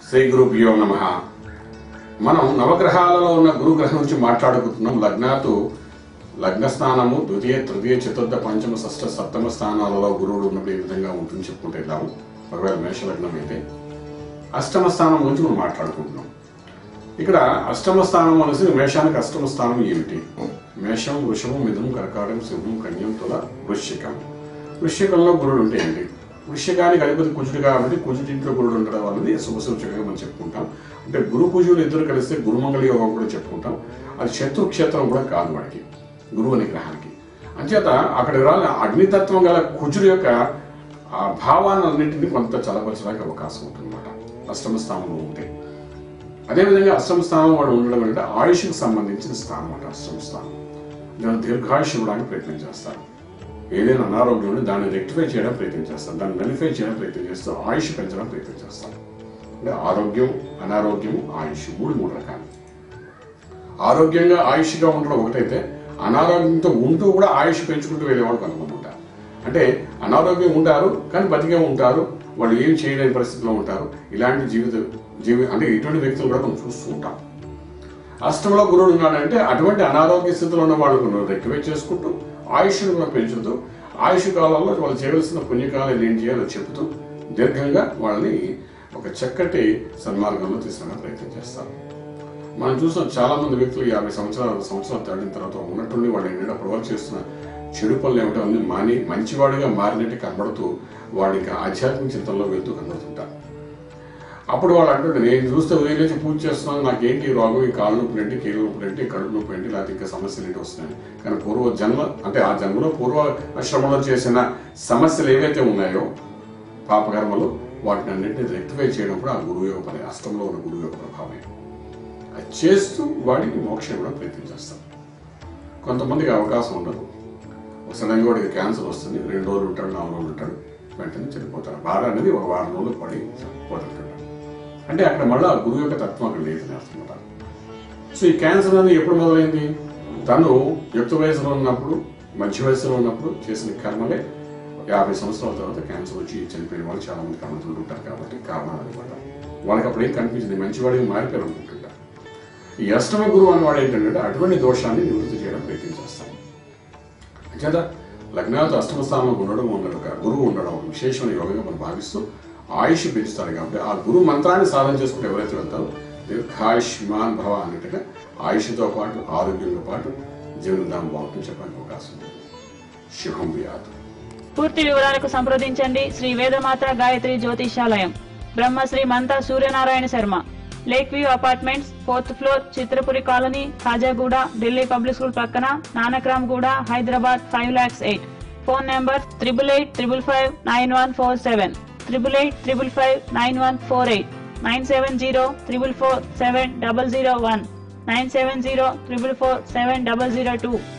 శ్రీ గురుభ్యో నమ మనం నవగ్రహాలలో ఉన్న గురుగ్రహం గురించి మాట్లాడుకుంటున్నాం లగ్నాతు లగ్న స్థానము ద్వితీయ తృతీయ చతుర్థ పంచమ షష్ఠ సప్తమ స్థానాలలో గురువుడు ఉన్నప్పుడు ఏ విధంగా ఉంటుంది చెప్పుకుంటే వెళ్దాము ఒకవేళ మేష లగ్నం అయితే అష్టమ స్థానం గురించి మనం మాట్లాడుకుంటున్నాం ఇక్కడ అష్టమ స్థానం అనేసి మేషానికి అష్టమ స్థానం ఏమిటి మేషం వృషభం మిథునం కర్కాటం సింహం కన్యం తుల వృశ్చికం వృశ్చికంలో గురుడు ఉంటే ఏంటి వృశ్చికానికి అధిపతి కుజుడు కాబట్టి కుజుడి ఇంట్లో గురుడు ఉండడం అనేది శుభసూచకంగా మనం చెప్పుకుంటాం అంటే గురు కుజుడు ఇద్దరు కలిస్తే గురుమంగళ యోగం కూడా చెప్పుకుంటాం అది శత్రు క్షేత్రం కూడా కాదు వాడికి గురువు అనే గ్రహానికి అంచేత అక్కడ రాని అగ్నితత్వం గల కుజుడు యొక్క ఆ భావాలన్నింటినీ కొంత చలపరచడానికి అవకాశం ఉంటుందన్నమాట అష్టమ స్థానంలో ఉంటే అదేవిధంగా అష్టమ స్థానం వాడు ఉండడం అంటే ఆయుష్కి సంబంధించిన స్థానం అంటే అష్టమ స్థానం దాన్ని దీర్ఘాయుష్ ఇవ్వడానికి ప్రయత్నం చేస్తారు ఏదైనా అనారోగ్యం ఉంటే దాన్ని రెక్టిఫై చేయడం ప్రయత్నం చేస్తారు దాన్ని నలిఫై చేయడం ప్రయత్నం చేస్తూ ఆయుష్ పెంచడం ప్రయత్నం చేస్తారు అంటే ఆరోగ్యం అనారోగ్యం ఆయుష్ మూడు మూడు రకాలు ఆరోగ్యంగా ఆయుష్గా ఉండడం ఒకటైతే అనారోగ్యంతో ఉంటూ కూడా ఆయుష్ పెంచుకుంటూ వెళ్ళేవాళ్ళు కొంతమంది ఉంటారు అంటే అనారోగ్యం ఉంటారు కానీ బతికే ఉంటారు వాళ్ళు ఏం చేయలేని పరిస్థితిలో ఉంటారు ఇలాంటి జీవిత జీవి అంటే ఇటువంటి వ్యక్తులు కూడా మనం చూస్తూ ఉంటాం అష్టంలో గురుడు ఉన్నాడంటే అటువంటి అనారోగ్య స్థితిలో ఉన్న వాళ్ళకు రెక్టివేట్ చేసుకుంటూ ఆయుష్ను కూడా పెంచుతూ ఆయుష్ కాలంలో వాళ్ళు చేయవలసిన పుణ్యకాలం ఏం చేయాలో చెబుతూ దీర్ఘంగా వాళ్ళని ఒక చక్కటి సన్మార్గంలో తీసుకునే ప్రయత్నం చేస్తారు మనం చూసిన చాలా మంది వ్యక్తులు యాభై సంవత్సరాలు సంవత్సరాలు దాటిన తర్వాత ఉన్నట్టుండి వాళ్ళు ఏంటంటే అప్పుడు వాళ్ళు చేస్తున్న చెడు పనులు ఏమిటో అన్ని మాని మంచివాడిగా మారినట్టు కనబడుతూ వాడికి ఆధ్యాత్మిక చింతనలో వెళ్తూ కనబడుతుంటారు అప్పుడు వాళ్ళు అంటుంటే నేను చూస్తే ఉదయం నుంచి పూజ చేస్తున్నాను నాకేంటి ఈ రోగం ఈ కాళ్ళ నొప్పి ఏంటి కీళ్ళ నొప్పి ఏంటి కడుపు నొప్పి ఏంటి లేకపోతే ఇంకా సమస్యలు ఏంటి వస్తున్నాయి కానీ పూర్వ జన్మ అంటే ఆ జన్మలో పూర్వ శ్రమలో చేసిన సమస్యలు ఏవైతే ఉన్నాయో పాపకర్మలు వాటిని అన్నింటినీ రెక్టిఫై చేయడం కూడా ఆ గురువు యొక్క పని అష్టంలో ఉన్న గురువు యొక్క ప్రభావమే అది చేస్తూ వాడికి మోక్షం కూడా ప్రయత్నం చేస్తాం కొంతమందికి అవకాశం ఉండదు సడన్గా వాడికి క్యాన్సర్ వస్తుంది రెండు రోజులు ఉంటాడు నాలుగు రోజులు ఉంటాడు వెంటనే చనిపోతాడు బాధ అనేది ఒక వారం రోజులు పడి పోతుంటాడు అంటే అక్కడ మళ్ళీ ఆ గురువు యొక్క తత్వం అక్కడ లేదని అర్థమవుతారు సో ఈ క్యాన్సర్ అనేది ఎప్పుడు మొదలైంది తను యుక్త వయసులో ఉన్నప్పుడు మధ్య వయసులో ఉన్నప్పుడు చేసిన కర్మలే యాభై సంవత్సరాల తర్వాత క్యాన్సర్ వచ్చి చనిపోయిన వాళ్ళు చాలా మంది కనుగొంటుంటారు కాబట్టి కారణాలు అనమాట వాళ్ళకి అప్పుడు ఏం కనిపించింది మంచివాడికి మారిపోయారు అనుకుంటుంటారు ఈ అష్టమ గురువు అన్నవాడు ఏంటంటే అటువంటి దోషాన్ని నివృత్తి చేయడం ప్రయత్నం చేస్తాం అంచేత లగ్నాలతో అష్టమ స్థానంలో ఉండడం ఉండడం ఒక గురువు ఉండడం ఒక విశేషమైన యోగంగా మనం భావిస్తూ ఆయుష్ పెంచుతారు కాబట్టి ఆ గురువు మంత్రాన్ని సాధన చేసుకుంటే ఎవరైతే వెళ్తారో దీర్ఘాయుష్మాన్ భవ అన్నట్టుగా ఆయుష్తో పాటు ఆరోగ్యంతో పాటు జీవనదాం బాగుంటుంది చెప్పడానికి అవకాశం ఉంది శుభం వ్యాధు పూర్తి వివరాలకు సంప్రదించండి Shri Vedamata Gayatri Jyotishalayam Brahmashri Mantha Suryanarayana Sharma lake view apartments fourth floor Chitrapuri colony Khajaguda Delhi public school పక్కన Nanakramguda Hyderabad five lakhs eight phone number triple eight triple five nine one four seven triple eight triple five nine one four eight nine seven zero triple four seven double zero one nine seven zero triple four seven double zero two